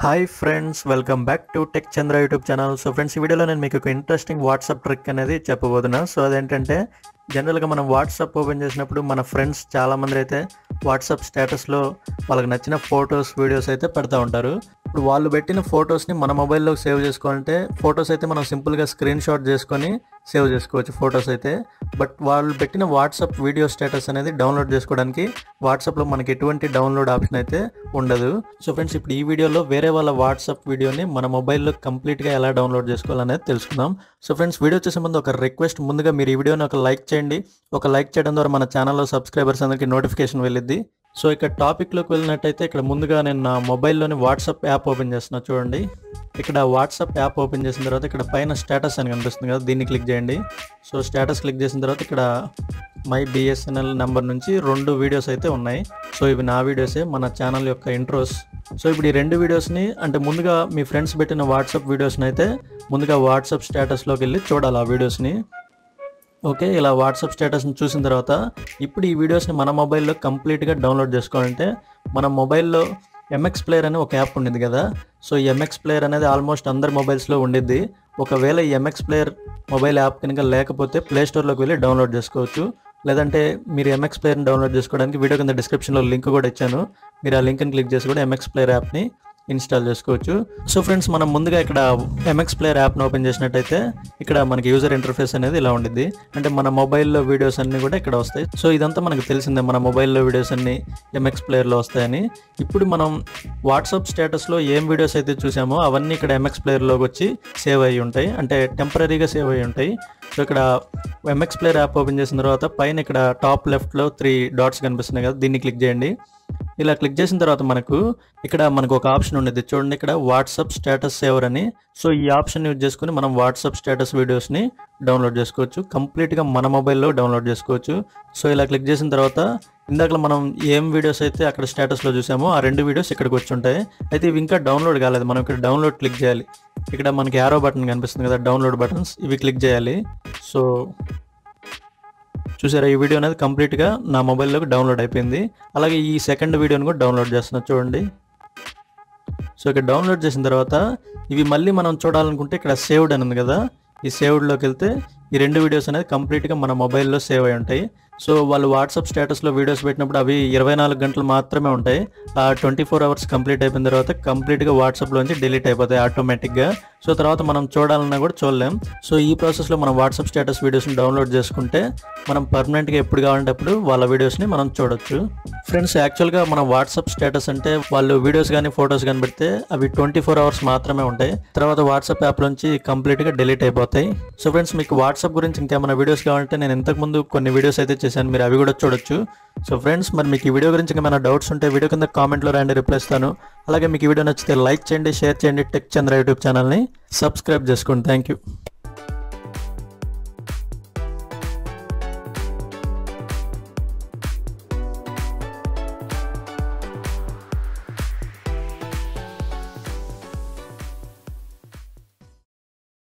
hi friends welcome back to tech Chandra YouTube channel so friends ఈ వీడియోలో నేను మీకు ఒక ఇంట్రెస్టింగ్ వాట్సాప్ ట్రిక్ అనేది చెప్పబోతున్నా సో అదేంటంటే జనరల్గా మనం వాట్సాప్ ఓపెన్ చేసినప్పుడు మన ఫ్రెండ్స్ చాలామంది అయితే వాట్సాప్ స్టేటస్లో వాళ్ళకి నచ్చిన ఫొటోస్ వీడియోస్ అయితే పెడతా ఉంటారు ఇప్పుడు వాళ్ళు పెట్టిన ఫొటోస్ని మన మొబైల్లో సేవ్ చేసుకోవాలంటే ఫొటోస్ అయితే మనం సింపుల్గా స్క్రీన్ షాట్ చేసుకొని సేవ్ చేసుకోవచ్చు ఫొటోస్ అయితే బట్ వాళ్ళు పెట్టిన వాట్సాప్ వీడియో స్టేటస్ అనేది డౌన్లోడ్ చేసుకోవడానికి వాట్సాప్లో మనకి ఎటువంటి డౌన్లోడ్ ఆప్షన్ అయితే ఉండదు సో ఫ్రెండ్స్ ఇప్పుడు ఈ వీడియోలో వేరే వాళ్ళ వాట్సాప్ వీడియోని మన మొబైల్లో కంప్లీట్గా ఎలా డౌన్లోడ్ చేసుకోవాలనేది తెలుసుకుందాం సో ఫ్రెండ్స్ వీడియో చేసే ముందు ఒక రిక్వెస్ట్ ముందుగా మీరు ఈ వీడియోని ఒక లైక్ చేయండి ఒక లైక్ చేయడం ద్వారా మన ఛానల్లో సబ్స్క్రైబర్స్ అందరికీ నోటిఫికేషన్ వెళ్ళిద్ది సో ఇక్కడ టాపిక్లోకి వెళ్ళినట్టయితే ఇక్కడ ముందుగా నేను నా మొబైల్లోని వాట్సాప్ యాప్ ఓపెన్ చేస్తున్నా చూడండి ఇక్కడ వాట్సాప్ యాప్ ఓపెన్ చేసిన తర్వాత ఇక్కడ పైన స్టేటస్ అని కనిపిస్తుంది కదా దీన్ని క్లిక్ చేయండి సో స్టేటస్ క్లిక్ చేసిన తర్వాత ఇక్కడ మై బిఎస్ఎన్ఎల్ నెంబర్ నుంచి రెండు వీడియోస్ అయితే ఉన్నాయి సో ఇవి నా వీడియోసే మన ఛానల్ యొక్క ఇంట్రోస్ సో ఇప్పుడు ఈ రెండు వీడియోస్ని అంటే ముందుగా మీ ఫ్రెండ్స్ పెట్టిన వాట్సాప్ వీడియోస్ని అయితే ముందుగా వాట్సాప్ స్టేటస్లోకి వెళ్ళి చూడాలి ఆ వీడియోస్ని ఓకే ఇలా వాట్సాప్ స్టేటస్ని చూసిన తర్వాత ఇప్పుడు ఈ వీడియోస్ని మన మొబైల్లో కంప్లీట్గా డౌన్లోడ్ చేసుకోవాలంటే మన మొబైల్లో ఎంఎక్స్ ప్లేయర్ అని ఒక యాప్ ఉండింది కదా సో ఈ ఎంఎక్స్ ప్లేయర్ అనేది ఆల్మోస్ట్ అందరి మొబైల్స్లో ఉండిద్ది ఒకవేళ ఈ ఎంఎక్స్ ప్లేయర్ మొబైల్ యాప్ కనుక లేకపోతే ప్లే స్టోర్లోకి వెళ్ళి డౌన్లోడ్ చేసుకోవచ్చు లేదంటే మీరు ఎంఎక్స్ ప్లేయర్ని డౌన్లోడ్ చేసుకోవడానికి వీడియో కింద డిస్క్రిప్షన్లో లింక్ కూడా ఇచ్చాను మీరు ఆ లింక్ని క్లిక్ చేసి కూడా ఎంఎక్స్ ప్లేయర్ యాప్ని ఇన్స్టాల్ చేసుకోవచ్చు సో ఫ్రెండ్స్ మనం ముందుగా ఇక్కడ ఎంఎక్స్ ప్లేయర్ యాప్ను ఓపెన్ చేసినట్టయితే ఇక్కడ మనకి యూజర్ ఇంటర్ఫేస్ అనేది ఇలా ఉండిద్ది అంటే మన మొబైల్లో వీడియోస్ అన్నీ కూడా ఇక్కడ వస్తాయి సో ఇదంతా మనకు తెలిసిందే మన మొబైల్లో వీడియోస్ అన్నీ ఎంఎక్స్ ప్లేయర్లో వస్తాయని ఇప్పుడు మనం వాట్సాప్ స్టేటస్లో ఏం వీడియోస్ అయితే చూసామో అవన్నీ ఇక్కడ ఎంఎక్స్ ప్లేయర్లోకి వచ్చి సేవ్ అయ్యి ఉంటాయి అంటే టెంపరీగా సేవ్ అయ్యి ఉంటాయి సో ఇక్కడ ఎంఎక్స్ ప్లేయర్ యాప్ ఓపెన్ చేసిన తర్వాత పైన ఇక్కడ టాప్ లెఫ్ట్లో త్రీ డాట్స్ కనిపిస్తున్నాయి కదా దీన్ని క్లిక్ చేయండి ఇలా క్లిక్ చేసిన తర్వాత మనకు ఇక్కడ మనకు ఒక ఆప్షన్ ఉండేది చూడండి ఇక్కడ వాట్సాప్ స్టేటస్ సేవర్ అని సో ఈ ఆప్షన్ యూజ్ చేసుకుని మనం వాట్సాప్ స్టేటస్ వీడియోస్ని డౌన్లోడ్ చేసుకోవచ్చు కంప్లీట్గా మన మొబైల్లో డౌన్లోడ్ చేసుకోవచ్చు సో ఇలా క్లిక్ చేసిన తర్వాత ఇందాక మనం ఏం వీడియోస్ అయితే అక్కడ స్టేటస్లో చూసామో ఆ రెండు వీడియోస్ ఇక్కడికి వచ్చి ఉంటాయి అయితే ఇవి ఇంకా డౌన్లోడ్ కాలేదు మనం ఇక్కడ డౌన్లోడ్ క్లిక్ చేయాలి ఇక్కడ మనకి యారో బటన్ కనిపిస్తుంది కదా డౌన్లోడ్ బటన్స్ ఇవి క్లిక్ చేయాలి సో చూసారా ఈ వీడియో అనేది కంప్లీట్గా నా మొబైల్లోకి డౌన్లోడ్ అయిపోయింది అలాగే ఈ సెకండ్ వీడియోని కూడా డౌన్లోడ్ చేస్తున్నా చూడండి సో ఇక్కడ డౌన్లోడ్ చేసిన తర్వాత ఇవి మళ్ళీ మనం చూడాలనుకుంటే ఇక్కడ సేవ్డ్ అని ఉంది కదా ఈ సేవ్డ్లోకి వెళ్తే ఈ రెండు వీడియోస్ అనేది కంప్లీట్గా మన మొబైల్లో సేవ్ అయి ఉంటాయి సో వాళ్ళు వాట్సాప్ స్టేటస్లో వీడియోస్ పెట్టినప్పుడు అవి ఇరవై నాలుగు గంటలు మాత్రమే ఉంటాయి ఆ ట్వంటీ ఫోర్ అవర్స్ కంప్లీట్ అయిపోయిన తర్వాత కంప్లీట్గా వాట్సాప్లోంచి డిలీట్ అయిపోతాయి ఆటోమేటిక్గా సో తర్వాత మనం చూడాలన్నా కూడా చూడలేం సో ఈ ప్రాసెస్లో మనం వాట్సాప్ స్టేటస్ వీడియోస్ని డౌన్లోడ్ చేసుకుంటే మనం పర్మనెంట్గా ఎప్పుడు కావాలంటే అప్పుడు వాళ్ళ వీడియోస్ని మనం చూడొచ్చు ఫ్రెండ్స్ యాక్చువల్గా మన వాట్సాప్ స్టేటస్ అంటే వాళ్ళు వీడియోస్ కానీ ఫొటోస్ కానీ పెడితే అవి ట్వంటీ ఫోర్ అవర్స్ మాత్రమే ఉంటాయి తర్వాత వాట్సాప్ యాప్ నుంచి కంప్లీట్గా డిలీట్ అయిపోతాయి సో ఫ్రెండ్స్ మీకు వాట్సాప్ గురించి ఇంకేమైనా వీడియోస్ కావాలంటే నేను ఇంతకుముందు కొన్ని వీడియోస్ అయితే చేశాను మీరు అవి కూడా చూడొచ్చు సో ఫ్రెండ్స్ మరి మీకు ఈ వీడియో గురించి ఏమైనా డౌట్స్ ఉంటే వీడియో కింద కామెంట్లో రాండి రిప్లై ఇస్తాను అలాగే మీకు ఈ వీడియో నచ్చితే లైక్ చేయండి షేర్ చేయండి టెక్ చంద్ర యూట్యూబ్ ఛానల్ని సబ్స్క్రైబ్ చేసుకోండి థ్యాంక్ యూ